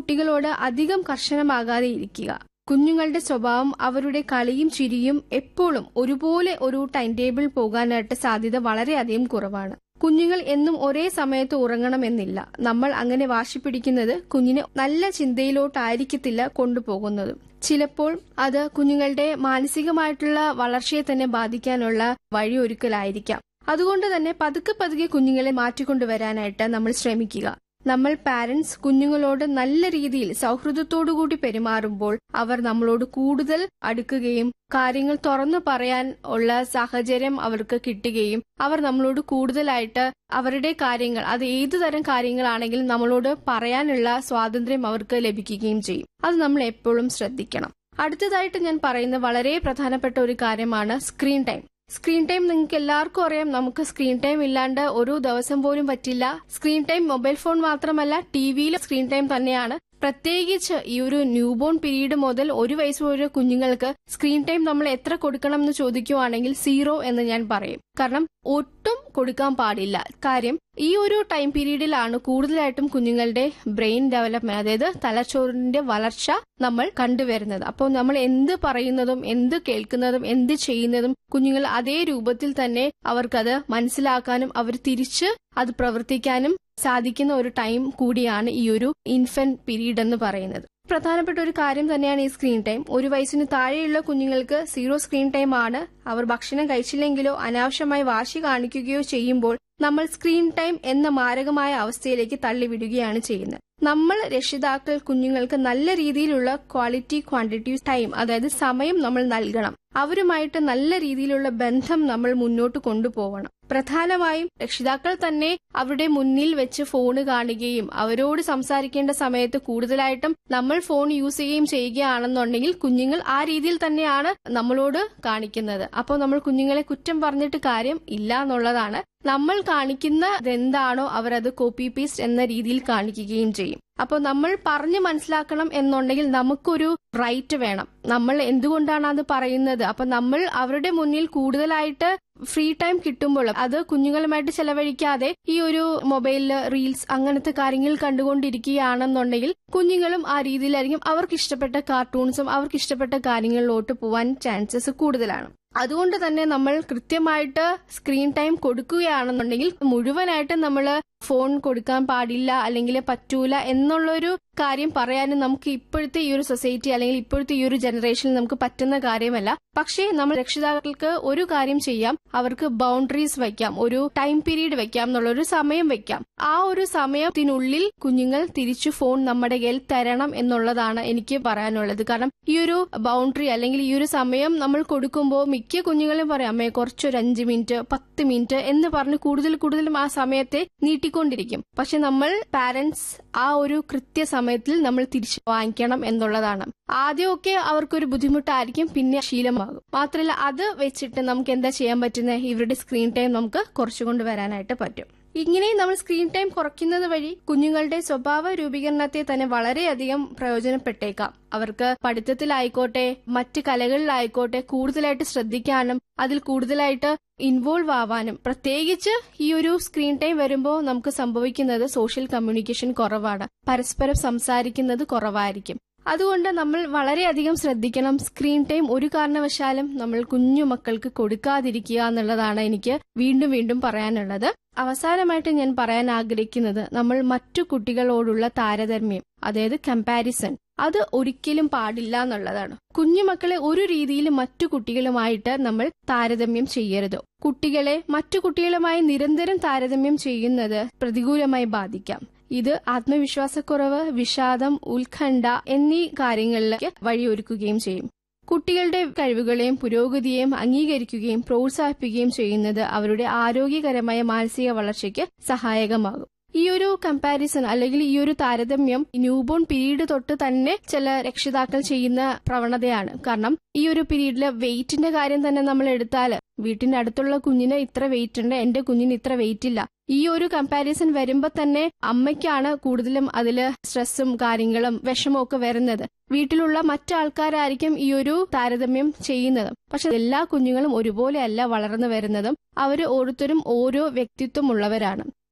കുട്ടികളോട് അധികം കർശനമാകാതെ ഇരിക്കുക കുഞ്ഞുങ്ങളുടെ സ്വഭാവം അവരുടെ കളിയും ചിരിയും എപ്പോഴും ഒരുപോലെ ഒരു ടൈം ടേബിൾ പോകാനായിട്ട് സാധ്യത വളരെയധികം കുറവാണ് കുഞ്ഞുങ്ങൾ എന്നും ഒരേ സമയത്ത് ഉറങ്ങണമെന്നില്ല നമ്മൾ അങ്ങനെ വാശി പിടിക്കുന്നത് കുഞ്ഞിനെ നല്ല ചിന്തയിലോട്ടായിരിക്കത്തില്ല കൊണ്ടുപോകുന്നത് ചിലപ്പോൾ അത് കുഞ്ഞുങ്ങളുടെ മാനസികമായിട്ടുള്ള വളർച്ചയെ തന്നെ ബാധിക്കാനുള്ള വഴിയൊരുക്കലായിരിക്കാം അതുകൊണ്ട് തന്നെ പതുക്കെ പതുക്കെ കുഞ്ഞുങ്ങളെ മാറ്റിക്കൊണ്ടുവരാനായിട്ട് നമ്മൾ ശ്രമിക്കുക നമ്മൾ പാരന്റ്സ് കുഞ്ഞുങ്ങളോട് നല്ല രീതിയിൽ സൗഹൃദത്തോടുകൂടി പെരുമാറുമ്പോൾ അവർ നമ്മളോട് കൂടുതൽ അടുക്കുകയും കാര്യങ്ങൾ തുറന്നു പറയാൻ ഉള്ള സാഹചര്യം അവർക്ക് കിട്ടുകയും അവർ നമ്മളോട് കൂടുതലായിട്ട് അവരുടെ കാര്യങ്ങൾ അത് ഏതു തരം കാര്യങ്ങളാണെങ്കിലും നമ്മളോട് പറയാനുള്ള സ്വാതന്ത്ര്യം അവർക്ക് ലഭിക്കുകയും ചെയ്യും അത് നമ്മൾ എപ്പോഴും ശ്രദ്ധിക്കണം അടുത്തതായിട്ട് ഞാൻ പറയുന്ന വളരെ പ്രധാനപ്പെട്ട ഒരു കാര്യമാണ് സ്ക്രീൻ ടൈം സ്ക്രീൻ ടൈം നിങ്ങൾക്ക് എല്ലാവർക്കും അറിയാം നമുക്ക് സ്ക്രീൻ ടൈം ഇല്ലാണ്ട് ഒരു ദിവസം പോലും പറ്റില്ല സ്ക്രീൻ ടൈം മൊബൈൽ ഫോൺ മാത്രമല്ല ടിവിയിലെ സ്ക്രീൻ ടൈം തന്നെയാണ് പ്രത്യേകിച്ച് ഈ ഒരു ന്യൂബോൺ പീരീഡ് മുതൽ ഒരു വയസ്സ് വരെ കുഞ്ഞുങ്ങൾക്ക് സ്ക്രീൻ ടൈം നമ്മൾ എത്ര കൊടുക്കണം എന്ന് ചോദിക്കുവാണെങ്കിൽ സീറോ എന്ന് ഞാൻ പറയും കാരണം ഒട്ടും കൊടുക്കാൻ പാടില്ല കാര്യം ഈ ഒരു ടൈം പീരീഡിലാണ് കൂടുതലായിട്ടും കുഞ്ഞുങ്ങളുടെ ബ്രെയിൻ ഡെവലപ്മെന്റ് അതായത് തലച്ചോറിന്റെ വളർച്ച നമ്മൾ കണ്ടുവരുന്നത് അപ്പോൾ നമ്മൾ എന്ത് പറയുന്നതും എന്ത് കേൾക്കുന്നതും എന്ത് ചെയ്യുന്നതും കുഞ്ഞുങ്ങൾ അതേ രൂപത്തിൽ തന്നെ അവർക്കത് മനസ്സിലാക്കാനും അവർ തിരിച്ച് അത് പ്രവർത്തിക്കാനും സാധിക്കുന്ന ഒരു ടൈം കൂടിയാണ് ഈ ഒരു ഇൻഫന്റ് പീരീഡ് എന്ന് പറയുന്നത് പ്രധാനപ്പെട്ട ഒരു കാര്യം തന്നെയാണ് ഈ സ്ക്രീൻ ടൈം ഒരു വയസ്സിന് താഴെയുള്ള കുഞ്ഞുങ്ങൾക്ക് സീറോ സ്ക്രീൻ ടൈം ആണ് അവർ ഭക്ഷണം കഴിച്ചില്ലെങ്കിലോ അനാവശ്യമായി വാശി കാണിക്കുകയോ ചെയ്യുമ്പോൾ നമ്മൾ സ്ക്രീൻ ടൈം എന്ന മാരകമായ അവസ്ഥയിലേക്ക് തള്ളിവിടുകയാണ് ചെയ്യുന്നത് നമ്മൾ രക്ഷിതാക്കൾ കുഞ്ഞുങ്ങൾക്ക് നല്ല രീതിയിലുള്ള ക്വാളിറ്റി ക്വാണ്ടിറ്റി ടൈം അതായത് സമയം നമ്മൾ നൽകണം അവരുമായിട്ട് നല്ല രീതിയിലുള്ള ബന്ധം നമ്മൾ മുന്നോട്ട് കൊണ്ടുപോകണം പ്രധാനമായും രക്ഷിതാക്കൾ തന്നെ അവരുടെ മുന്നിൽ വെച്ച് ഫോണ് കാണുകയും അവരോട് സംസാരിക്കേണ്ട സമയത്ത് കൂടുതലായിട്ടും നമ്മൾ ഫോൺ യൂസ് ചെയ്യുകയും ചെയ്യുകയാണെന്നുണ്ടെങ്കിൽ കുഞ്ഞുങ്ങൾ ആ രീതിയിൽ തന്നെയാണ് നമ്മളോട് കാണിക്കുന്നത് അപ്പോൾ നമ്മൾ കുഞ്ഞുങ്ങളെ കുറ്റം പറഞ്ഞിട്ട് കാര്യം ഇല്ല എന്നുള്ളതാണ് നമ്മൾ കാണിക്കുന്ന എന്താണോ അവരത് കോപ്പി പേസ്റ്റ് എന്ന രീതിയിൽ കാണിക്കുകയും ചെയ്യും അപ്പോൾ നമ്മൾ പറഞ്ഞു മനസ്സിലാക്കണം എന്നുണ്ടെങ്കിൽ നമുക്കൊരു റൈറ്റ് വേണം നമ്മൾ എന്തുകൊണ്ടാണ് അത് പറയുന്നത് അപ്പൊ നമ്മൾ അവരുടെ മുന്നിൽ കൂടുതലായിട്ട് ഫ്രീ ടൈം കിട്ടുമ്പോൾ അത് കുഞ്ഞുങ്ങളുമായിട്ട് ചെലവഴിക്കാതെ ഈ ഒരു മൊബൈലില് റീൽസ് അങ്ങനത്തെ കാര്യങ്ങൾ കണ്ടുകൊണ്ടിരിക്കുകയാണെന്നുണ്ടെങ്കിൽ കുഞ്ഞുങ്ങളും ആ രീതിയിലായിരിക്കും അവർക്ക് ഇഷ്ടപ്പെട്ട കാർട്ടൂൺസും അവർക്ക് ഇഷ്ടപ്പെട്ട കാര്യങ്ങളിലോട്ട് പോവാൻ ചാൻസസ് കൂടുതലാണ് അതുകൊണ്ട് തന്നെ നമ്മൾ കൃത്യമായിട്ട് സ്ക്രീൻ ടൈം കൊടുക്കുകയാണെന്നുണ്ടെങ്കിൽ മുഴുവനായിട്ട് നമ്മൾ ഫോൺ കൊടുക്കാൻ പാടില്ല അല്ലെങ്കിൽ പറ്റൂല എന്നുള്ളൊരു കാര്യം പറയാനും നമുക്ക് ഇപ്പോഴത്തെ ഈ ഒരു സൊസൈറ്റി അല്ലെങ്കിൽ ഇപ്പോഴത്തെ ഈ ഒരു ജനറേഷനിൽ നമുക്ക് പറ്റുന്ന കാര്യമല്ല പക്ഷേ നമ്മൾ രക്ഷിതാക്കൾക്ക് ഒരു കാര്യം ചെയ്യാം അവർക്ക് ബൗണ്ടറീസ് വയ്ക്കാം ഒരു ടൈം പീരീഡ് വെക്കാം എന്നുള്ള ഒരു സമയം വെക്കാം ആ ഒരു സമയത്തിനുള്ളിൽ കുഞ്ഞുങ്ങൾ തിരിച്ചു ഫോൺ നമ്മുടെ കയ്യിൽ തരണം എന്നുള്ളതാണ് എനിക്ക് പറയാനുള്ളത് കാരണം ഈ ഒരു ബൗണ്ടറി അല്ലെങ്കിൽ ഈ ഒരു സമയം നമ്മൾ കൊടുക്കുമ്പോൾ മിക്ക കുഞ്ഞുങ്ങളും പറയാം അമ്മേ കുറച്ചൊരു അഞ്ച് മിനിറ്റ് പത്ത് മിനിറ്റ് എന്ന് പറഞ്ഞ് കൂടുതൽ കൂടുതലും ആ സമയത്തെ നീട്ടിക്കൊണ്ടിരിക്കും പക്ഷെ നമ്മൾ പാരന്റ്സ് ആ ഒരു കൃത്യസമയത്തിൽ നമ്മൾ തിരിച്ചു വാങ്ങിക്കണം എന്നുള്ളതാണ് ആദ്യമൊക്കെ അവർക്കൊരു ബുദ്ധിമുട്ടായിരിക്കും പിന്നെ ശീലമാകും മാത്രമല്ല അത് വെച്ചിട്ട് നമുക്ക് എന്താ ചെയ്യാൻ പറ്റുന്നത് ഇവരുടെ സ്ക്രീൻ ടൈം നമുക്ക് കുറച്ചുകൊണ്ട് വരാനായിട്ട് പറ്റും ഇങ്ങനെ നമ്മൾ സ്ക്രീൻ ടൈം കുറയ്ക്കുന്നത് വഴി കുഞ്ഞുങ്ങളുടെ സ്വഭാവ രൂപീകരണത്തെ തന്നെ വളരെയധികം പ്രയോജനപ്പെട്ടേക്കാം അവർക്ക് പഠിത്തത്തിലായിക്കോട്ടെ മറ്റ് കലകളിലായിക്കോട്ടെ കൂടുതലായിട്ട് ശ്രദ്ധിക്കാനും അതിൽ കൂടുതലായിട്ട് ഇൻവോൾവ് ആവാനും പ്രത്യേകിച്ച് ഈ ഒരു സ്ക്രീൻ ടൈം വരുമ്പോൾ നമുക്ക് സംഭവിക്കുന്നത് സോഷ്യൽ കമ്മ്യൂണിക്കേഷൻ കുറവാണ് പരസ്പരം സംസാരിക്കുന്നത് കുറവായിരിക്കും അതുകൊണ്ട് നമ്മൾ വളരെയധികം ശ്രദ്ധിക്കണം സ്ക്രീൻ ടൈം ഒരു കാരണവശാലും നമ്മൾ കുഞ്ഞു മക്കൾക്ക് കൊടുക്കാതിരിക്കുക എന്നുള്ളതാണ് എനിക്ക് വീണ്ടും വീണ്ടും പറയാനുള്ളത് അവസാനമായിട്ട് ഞാൻ പറയാൻ ആഗ്രഹിക്കുന്നത് നമ്മൾ മറ്റു കുട്ടികളോടുള്ള താരതമ്യം അതായത് കമ്പാരിസൺ അത് ഒരിക്കലും പാടില്ല എന്നുള്ളതാണ് കുഞ്ഞുമക്കളെ ഒരു രീതിയിൽ മറ്റു കുട്ടികളുമായിട്ട് നമ്മൾ താരതമ്യം ചെയ്യരുത് കുട്ടികളെ മറ്റു കുട്ടികളുമായി നിരന്തരം താരതമ്യം ചെയ്യുന്നത് പ്രതികൂലമായി ബാധിക്കാം ഇത് ആത്മവിശ്വാസക്കുറവ് വിഷാദം ഉത്കണ്ഠ എന്നീ കാര്യങ്ങളിലേക്ക് വഴിയൊരുക്കുകയും ചെയ്യും കുട്ടികളുടെ കഴിവുകളെയും പുരോഗതിയെയും അംഗീകരിക്കുകയും പ്രോത്സാഹിപ്പിക്കുകയും ചെയ്യുന്നത് അവരുടെ ആരോഗ്യകരമായ മാനസിക വളർച്ചയ്ക്ക് സഹായകമാകും ഈ ഒരു കമ്പാരിസൺ അല്ലെങ്കിൽ ഈ ഒരു താരതമ്യം ന്യൂബോൺ പീരീഡ് തൊട്ട് തന്നെ ചില രക്ഷിതാക്കൾ ചെയ്യുന്ന പ്രവണതയാണ് കാരണം ഈ ഒരു പീരീഡില് വെയിറ്റിന്റെ കാര്യം തന്നെ നമ്മൾ എടുത്താൽ വീട്ടിന്റെ അടുത്തുള്ള കുഞ്ഞിന് ഇത്ര വെയിറ്റ് ഉണ്ട് എന്റെ കുഞ്ഞിന് ഇത്ര വെയിറ്റ് ഇല്ല ഈ ഒരു കമ്പാരിസൺ വരുമ്പോ തന്നെ അമ്മയ്ക്കാണ് കൂടുതലും അതില് സ്ട്രെസ്സും കാര്യങ്ങളും വിഷമവും ഒക്കെ വരുന്നത് വീട്ടിലുള്ള മറ്റാൾക്കാരായിരിക്കും ഈ ഒരു താരതമ്യം ചെയ്യുന്നത് പക്ഷെ എല്ലാ കുഞ്ഞുങ്ങളും ഒരുപോലെയല്ല വളർന്നു വരുന്നതും അവർ ഓരോരുത്തരും ഓരോ വ്യക്തിത്വം ഉള്ളവരാണ്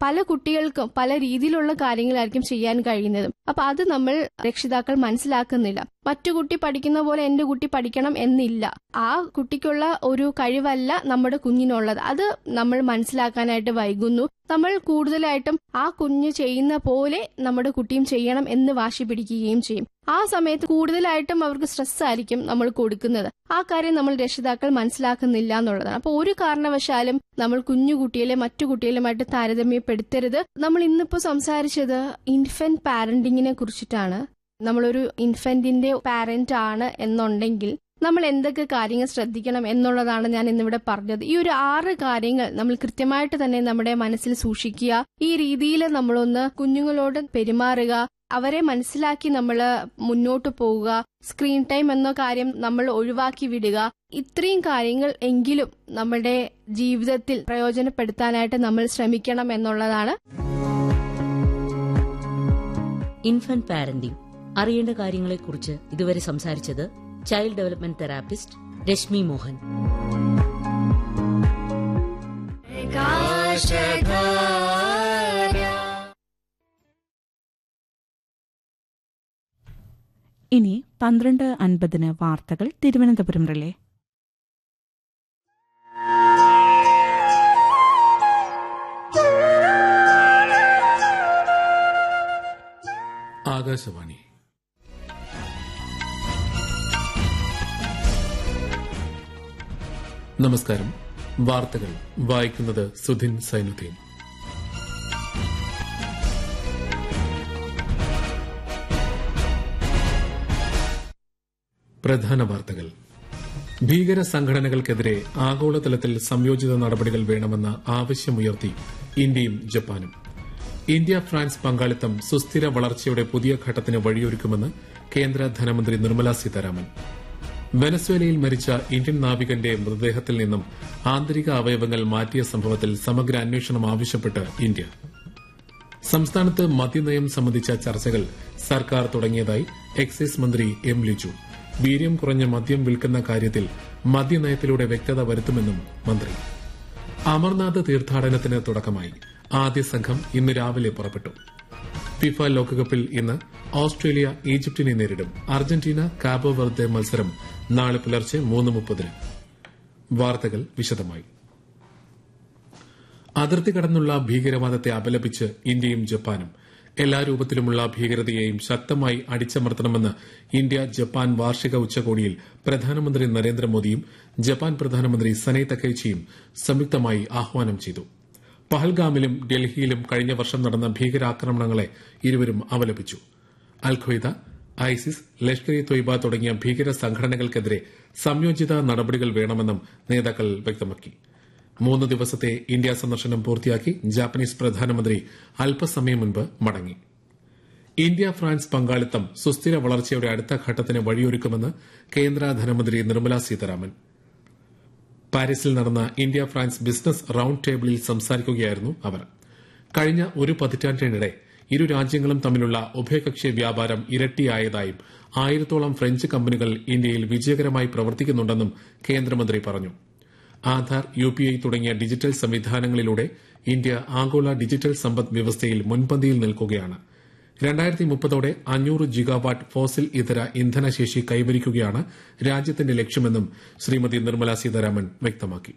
പല കുട്ടികൾക്കും പല രീതിയിലുള്ള കാര്യങ്ങളായിരിക്കും ചെയ്യാൻ കഴിയുന്നത് അപ്പൊ അത് നമ്മൾ രക്ഷിതാക്കൾ മനസ്സിലാക്കുന്നില്ല മറ്റു കുട്ടി പഠിക്കുന്ന പോലെ എന്റെ കുട്ടി പഠിക്കണം എന്നില്ല ആ കുട്ടിക്കുള്ള ഒരു കഴിവല്ല നമ്മുടെ കുഞ്ഞിനുള്ളത് അത് നമ്മൾ മനസ്സിലാക്കാനായിട്ട് വൈകുന്നു നമ്മൾ കൂടുതലായിട്ടും ആ കുഞ്ഞ് ചെയ്യുന്ന പോലെ നമ്മുടെ കുട്ടിയും ചെയ്യണം എന്ന് വാശി പിടിക്കുകയും ചെയ്യും ആ സമയത്ത് കൂടുതലായിട്ടും അവർക്ക് സ്ട്രെസ് ആയിരിക്കും നമ്മൾ കൊടുക്കുന്നത് ആ കാര്യം നമ്മൾ രക്ഷിതാക്കൾ മനസ്സിലാക്കുന്നില്ല എന്നുള്ളതാണ് അപ്പോൾ ഒരു കാരണവശാലും നമ്മൾ കുഞ്ഞു കുട്ടികളെ മറ്റു കുട്ടികളുമായിട്ട് താരതമ്യപ്പെടുത്തരുത് നമ്മൾ ഇന്നിപ്പോ സംസാരിച്ചത് ഇൻഫന്റ് പാരന്റിങ്ങിനെ കുറിച്ചിട്ടാണ് നമ്മളൊരു ഇൻഫന്റിന്റെ പാരന്റ് ആണ് എന്നുണ്ടെങ്കിൽ നമ്മൾ എന്തൊക്കെ കാര്യങ്ങൾ ശ്രദ്ധിക്കണം എന്നുള്ളതാണ് ഞാൻ ഇന്നിവിടെ പറഞ്ഞത് ഈ ഒരു ആറ് കാര്യങ്ങൾ നമ്മൾ കൃത്യമായിട്ട് തന്നെ നമ്മുടെ മനസ്സിൽ സൂക്ഷിക്കുക ഈ രീതിയിൽ നമ്മളൊന്ന് കുഞ്ഞുങ്ങളോട് പെരുമാറുക അവരെ മനസ്സിലാക്കി നമ്മൾ മുന്നോട്ട് പോവുക സ്ക്രീൻ ടൈം എന്ന കാര്യം നമ്മൾ ഒഴിവാക്കി വിടുക ഇത്രയും കാര്യങ്ങൾ എങ്കിലും നമ്മുടെ ജീവിതത്തിൽ പ്രയോജനപ്പെടുത്താനായിട്ട് നമ്മൾ ശ്രമിക്കണം എന്നുള്ളതാണ് ഇൻഫന്റ് പാരന്റിംഗ് അറിയേണ്ട കാര്യങ്ങളെക്കുറിച്ച് ഇതുവരെ സംസാരിച്ചത് child development therapist Rashmi Mohan ഇനി പന്ത്രണ്ട് അൻപതിന് വാർത്തകൾ തിരുവനന്തപുരം റിലേ ആകാശവാണി നമസ്കാരം വാർത്തകൾ വായിക്കുന്നത് സുധിൻ സൈനുദ്ദീൻ പ്രധാന വാർത്തകൾ ഭീകര സംഘടനകൾക്കെതിരെ ആഗോളതലത്തിൽ സംയോജിത നടപടികൾ വേണമെന്ന ആവശ്യമുയർത്തി ഇന്ത്യയും ജപ്പാനും ഇന്ത്യ ഫ്രാൻസ് പങ്കാളിത്തം സുസ്ഥിര വളർച്ചയുടെ പുതിയ ഘട്ടത്തിന് വഴിയൊരുക്കുമെന്ന് കേന്ദ്ര ധനമന്ത്രി നിർമ്മല സീതാരാമൻ വെനസ്വേലയിൽ മരിച്ച ഇന്ത്യൻ നാവികന്റെ മൃതദേഹത്തിൽ നിന്നും ആന്തരിക അവയവങ്ങൾ മാറ്റിയ സംഭവത്തിൽ സമഗ്ര അന്വേഷണം ആവശ്യപ്പെട്ട് ഇന്ത്യ സംസ്ഥാനത്ത് മദ്യനയം സംബന്ധിച്ച ചർച്ചകൾ സർക്കാർ തുടങ്ങിയതായി എക്സൈസ് മന്ത്രി എം ലിജു വീര്യം കുറഞ്ഞ മദ്യം വിൽക്കുന്ന കാര്യത്തിൽ മദ്യനയത്തിലൂടെ വ്യക്തത വരുത്തുമെന്നും മന്ത്രി അമർനാഥ് തീർത്ഥാടനത്തിന് തുടക്കമായി ആദ്യ സംഘം ഇന്ന് രാവിലെ പുറപ്പെട്ടു ഫിഫ ലോകകപ്പിൽ ഇന്ന് ഓസ്ട്രേലിയ ഈജിപ്തിനെ നേരിടും അർജന്റീന കാബോ വെർദെ മത്സരം നാളെ പുലർച്ചെ മൂന്ന് മുപ്പതിന് വാർത്തകൾ വിശദമായി അതിർത്തി കടന്നുള്ള ഭീകരവാദത്തെ അപലപിച്ച് ഇന്ത്യയും ജപ്പാനും എല്ലാ രൂപത്തിലുമുള്ള ഭീകരതയെയും ശക്തമായി അടിച്ചമർത്തണമെന്ന് ഇന്ത്യ ജപ്പാൻ വാർഷിക ഉച്ചകോടിയിൽ പ്രധാനമന്ത്രി നരേന്ദ്രമോദിയും ജപ്പാൻ പ്രധാനമന്ത്രി സനൈ തക്കൈച്ചിയും സംയുക്തമായി ആഹ്വാനം ചെയ്തു പഹൽഗാമിലും ഡൽഹിയിലും കഴിഞ്ഞ വർഷം നടന്ന ഭീകരാക്രമണങ്ങളെ ഇരുവരും അപലപിച്ചു അൽഖ്വയ്ദ ഐസിസ് ലഷ്കർ ഇ തൊയ്ബ തുടങ്ങിയ ഭീകര സംഘടനകൾക്കെതിരെ സംയോജിത നടപടികൾ വേണമെന്നും നേതാക്കൾ വ്യക്തമാക്കി മൂന്ന് ദിവസത്തെ ഇന്ത്യ സന്ദർശനം പൂർത്തിയാക്കി ജാപ്പനീസ് പ്രധാനമന്ത്രി അല്പസമയം മുൻപ് മടങ്ങി ഇന്ത്യ ഫ്രാൻസ് പങ്കാളിത്തം സുസ്ഥിര വളർച്ചയുടെ അടുത്ത ഘട്ടത്തിന് വഴിയൊരുക്കുമെന്ന് കേന്ദ്ര ധനമന്ത്രി നിർമ്മല സീതാരാമൻ പാരീസിൽ നടന്ന ഇന്ത്യ ഫ്രാൻസ് ബിസിനസ് റൌണ്ട് ടേബിളിൽ സംസാരിക്കുകയായിരുന്നു അവർ കഴിഞ്ഞ ഒരു പതിറ്റാണ്ടിനിടെ ഇരു രാജ്യങ്ങളും തമ്മിലുള്ള ഉഭയകക്ഷി വ്യാപാരം ഇരട്ടിയായതായും ആയിരത്തോളം ഫ്രഞ്ച് കമ്പനികൾ ഇന്ത്യയിൽ വിജയകരമായി പ്രവർത്തിക്കുന്നുണ്ടെന്നും കേന്ദ്രമന്ത്രി പറഞ്ഞു ആധാർ യു പി ഐ തുടങ്ങിയ ഡിജിറ്റൽ സംവിധാനങ്ങളിലൂടെ ഇന്ത്യ ആഗോള ഡിജിറ്റൽ സമ്പദ് വ്യവസ്ഥയിൽ മുൻപന്തിയിൽ നിൽക്കുകയാണ് രണ്ടായിരത്തി മുപ്പതോടെ അഞ്ഞൂറ് ജിഗാവാട്ട് ഫോസിൽ ഇതര ഇന്ധനശേഷി കൈവരിക്കുകയാണ് രാജ്യത്തിന്റെ ലക്ഷ്യമെന്നും ശ്രീമതി നിർമ്മല സീതാരാമൻ വ്യക്തമാക്കി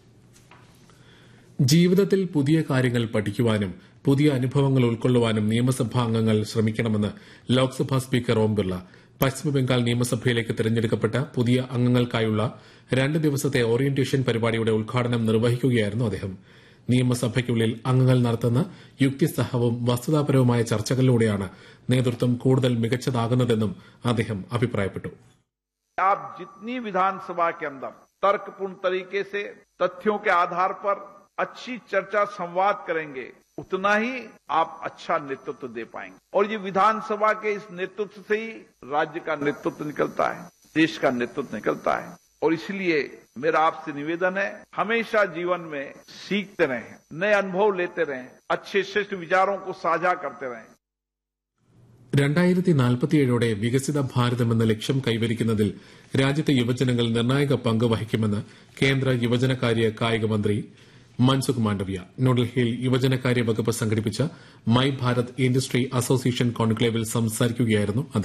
ജീവിതത്തിൽ പുതിയ കാര്യങ്ങൾ പഠിക്കുവാനും പുതിയ അനുഭവങ്ങൾ ഉൾക്കൊള്ളുവാനും നിയമസഭാ അംഗങ്ങൾ ശ്രമിക്കണമെന്ന് ലോക്സഭാ സ്പീക്കർ ഓം ബിർള പശ്ചിമബംഗാൾ നിയമസഭയിലേക്ക് തെരഞ്ഞെടുക്കപ്പെട്ട പുതിയ അംഗങ്ങൾക്കായുള്ള രണ്ട് ദിവസത്തെ ഓറിയന്റേഷൻ പരിപാടിയുടെ ഉദ്ഘാടനം നിർവഹിക്കുകയായിരുന്നു അദ്ദേഹം നിയമസഭയ്ക്കുള്ളിൽ അംഗങ്ങൾ നടത്തുന്ന യുക്തിസഹവും വസ്തുതാപരവുമായ ചർച്ചകളിലൂടെയാണ് നേതൃത്വം കൂടുതൽ മികച്ചതാകുന്നതെന്നും അദ്ദേഹം അഭിപ്രായപ്പെട്ടു आप जितनी विधानसभा के अंदर तर्कपूर्ण तरीके से तथ्यों के आधार पर अच्छी चर्चा संवाद करेंगे उतना ही आप अच्छा नेतृत्व दे पाएंगे और ये विधानसभा के इस नेतृत्व से ही राज्य का नेतृत्व निकलता है देश का नेतृत्व निकलता है और इसलिए मेरा आपसे निवेदन है हमेशा जीवन में सीखते रहें नए अनुभव लेते रहें अच्छे श्रेष्ठ विचारों को साझा करते रहें രണ്ടായിരത്തി നാൽപ്പത്തിയേഴോടെ വികസിത ഭാരതമെന്ന ലക്ഷ്യം കൈവരിക്കുന്നതിൽ രാജ്യത്തെ യുവജനങ്ങൾ നിർണായക പങ്ക് വഹിക്കുമെന്ന് കേന്ദ്ര യുവജനകാര്യ കായിക മന്ത്രി മൻസുഖ് മാണ്ഡവ്യ ന്യൂഡൽഹിയിൽ യുവജനകാര്യ വകുപ്പ് സംഘടിപ്പിച്ച മൈ ഭാരത് ഇൻഡസ്ട്രി അസോസിയേഷൻ കോൺക്ലേവിൽ സംസാരിക്കുകയായിരുന്നു അദ്ദേഹം